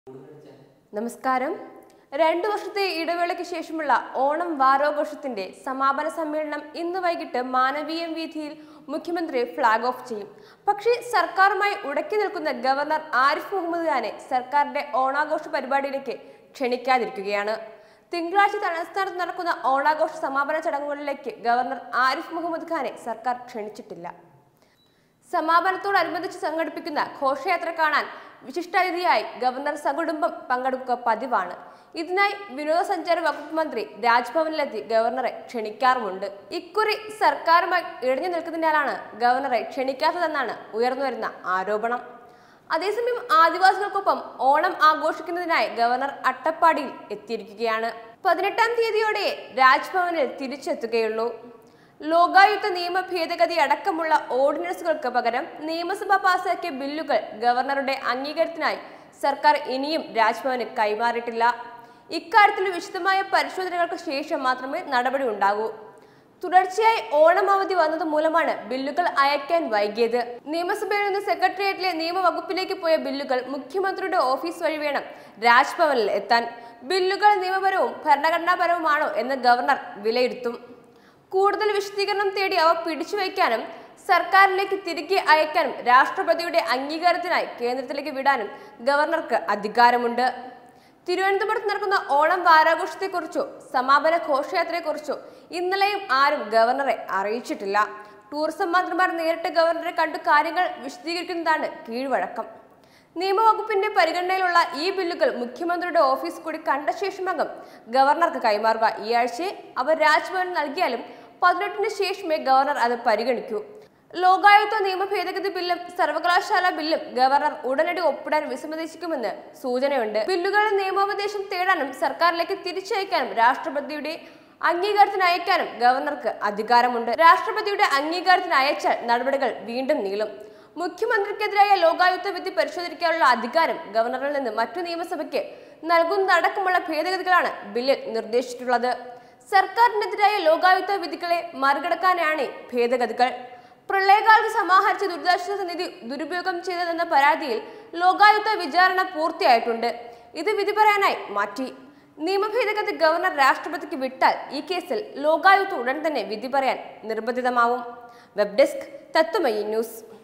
നമസ്കാരം രണ്ടു വർഷത്തെ ഇടവേളയ്ക്ക് ശേഷമുള്ള ഓണം വാരോഘോഷത്തിന്റെ സമാപന സമ്മേളനം ഇന്ന് വൈകിട്ട് മാനവീയം വീഥിയിൽ മുഖ്യമന്ത്രി ഫ്ളാഗ് ഓഫ് ചെയ്യും പക്ഷേ സർക്കാരുമായി ഉടക്കി നിൽക്കുന്ന ഗവർണർ ആരിഫ് മുഹമ്മദ് ഖാനെ സർക്കാരിന്റെ ഓണാഘോഷ പരിപാടിയിലേക്ക് ക്ഷണിക്കാതിരിക്കുകയാണ് തിങ്കളാഴ്ച തലസ്ഥാനത്ത് നടക്കുന്ന ഓണാഘോഷ സമാപന ചടങ്ങുകളിലേക്ക് ഗവർണർ ആരിഫ് മുഹമ്മദ് ഖാനെ സർക്കാർ ക്ഷണിച്ചിട്ടില്ല സമാപനത്തോടനുബന്ധിച്ച് സംഘടിപ്പിക്കുന്ന ഘോഷയാത്ര കാണാൻ വിശിഷ്ടാതിഥിയായി ഗവർണർ സകുടുംബം പങ്കെടുക്കുക പതിവാണ് ഇതിനായി വിനോദസഞ്ചാര വകുപ്പ് മന്ത്രി രാജ്ഭവനിലെത്തി ഗവർണറെ ക്ഷണിക്കാറുമുണ്ട് ഇക്കുറി സർക്കാരുമായി ഇടഞ്ഞു നിൽക്കുന്നതിനാലാണ് ഗവർണറെ ക്ഷണിക്കാത്തതെന്നാണ് ഉയർന്നുവരുന്ന ആരോപണം അതേസമയം ആദിവാസികൾക്കൊപ്പം ഓണം ആഘോഷിക്കുന്നതിനായി ഗവർണർ അട്ടപ്പാടിയിൽ എത്തിയിരിക്കുകയാണ് പതിനെട്ടാം തീയതിയോടെ രാജ്ഭവനിൽ തിരിച്ചെത്തുകയുള്ളൂ ലോകായുക്ത നിയമ ഭേദഗതി അടക്കമുള്ള ഓർഡിനൻസുകൾക്ക് പകരം നിയമസഭ പാസാക്കിയ ബില്ലുകൾ ഗവർണറുടെ അംഗീകാരത്തിനായി സർക്കാർ ഇനിയും രാജ്ഭവന് കൈമാറിയിട്ടില്ല ഇക്കാര്യത്തിൽ വിശദമായ പരിശോധനകൾക്ക് ശേഷം മാത്രമേ നടപടി ഉണ്ടാകൂ തുടർച്ചയായി ഓണം അവധി വന്നത് മൂലമാണ് ബില്ലുകൾ അയക്കാൻ വൈകിയത് നിയമസഭയിൽ നിന്ന് സെക്രട്ടേറിയറ്റിലെ നിയമവകുപ്പിലേക്ക് പോയ ബില്ലുകൾ മുഖ്യമന്ത്രിയുടെ ഓഫീസ് വഴി വേണം രാജ്ഭവനിൽ എത്താൻ ബില്ലുകൾ നിയമപരവും ഭരണഘടനാപരവുമാണോ എന്ന് ഗവർണർ വിലയിരുത്തും കൂടുതൽ വിശദീകരണം തേടി അവ പിടിച്ചു വയ്ക്കാനും സർക്കാരിലേക്ക് തിരികെ അയക്കാനും രാഷ്ട്രപതിയുടെ അംഗീകാരത്തിനായി കേന്ദ്രത്തിലേക്ക് വിടാനും ഗവർണർക്ക് അധികാരമുണ്ട് തിരുവനന്തപുരത്ത് നടക്കുന്ന ഓണം വാരാഘോഷത്തെക്കുറിച്ചോ സമാപന ഘോഷയാത്രയെക്കുറിച്ചോ ഇന്നലെയും ആരും ഗവർണറെ അറിയിച്ചിട്ടില്ല ടൂറിസം മന്ത്രിമാർ നേരിട്ട് ഗവർണറെ കണ്ടു കാര്യങ്ങൾ വിശദീകരിക്കുന്നതാണ് കീഴ്വഴക്കം നിയമവകുപ്പിന്റെ പരിഗണനയിലുള്ള ഈ ബില്ലുകൾ മുഖ്യമന്ത്രിയുടെ ഓഫീസ് കൂടി കണ്ട ശേഷമാകും ഗവർണർക്ക് കൈമാറുക ഈ ആഴ്ച അവർ രാജ്ഭവൻ നൽകിയാലും പതിനെട്ടിന് ശേഷമേ ഗവർണർ അത് പരിഗണിക്കൂ ലോകായുക്ത നിയമ ഭേദഗതി ബില്ലും സർവകലാശാല ബില്ലും ഗവർണർ ഉടനടി ഒപ്പിടാൻ വിസമ്മതിക്കുമെന്ന് സൂചനയുണ്ട് ബില്ലുകളുടെ നിയമോപദേശം തേടാനും സർക്കാരിലേക്ക് തിരിച്ചയക്കാനും രാഷ്ട്രപതിയുടെ അംഗീകാരത്തിന് അയക്കാനും ഗവർണർക്ക് അധികാരമുണ്ട് രാഷ്ട്രപതിയുടെ അംഗീകാരത്തിന് അയച്ചാൽ നടപടികൾ വീണ്ടും നീളും മുഖ്യമന്ത്രിക്കെതിരായ ലോകായുക്ത വിധി പരിശോധിക്കാനുള്ള അധികാരം ഗവർണറിൽ നിന്ന് മറ്റു നിയമസഭയ്ക്ക് നൽകുന്നതടക്കമുള്ള ഭേദഗതികളാണ് ബില്ലിൽ നിർദ്ദേശിച്ചിട്ടുള്ളത് സർക്കാരിനെതിരായ ലോകായുക്ത വിധികളെ മറികടക്കാനാണ് ഈ ഭേദഗതികൾ പ്രളയകാലത്ത് സമാഹരിച്ച ദുരിതാശ്വാസ നിധി ദുരുപയോഗം ചെയ്തതെന്ന പരാതിയിൽ ലോകായുക്ത വിചാരണ പൂർത്തിയായിട്ടുണ്ട് ഇത് വിധി പറയാനായി മാറ്റി നിയമഭേദഗതി ഗവർണർ രാഷ്ട്രപതിക്ക് വിട്ടാൽ ഈ കേസിൽ ലോകായുക്ത ഉടൻ തന്നെ വിധി പറയാൻ നിർബന്ധിതമാവും വെബ് ഡെസ്ക് തത്വമയി ന്യൂസ്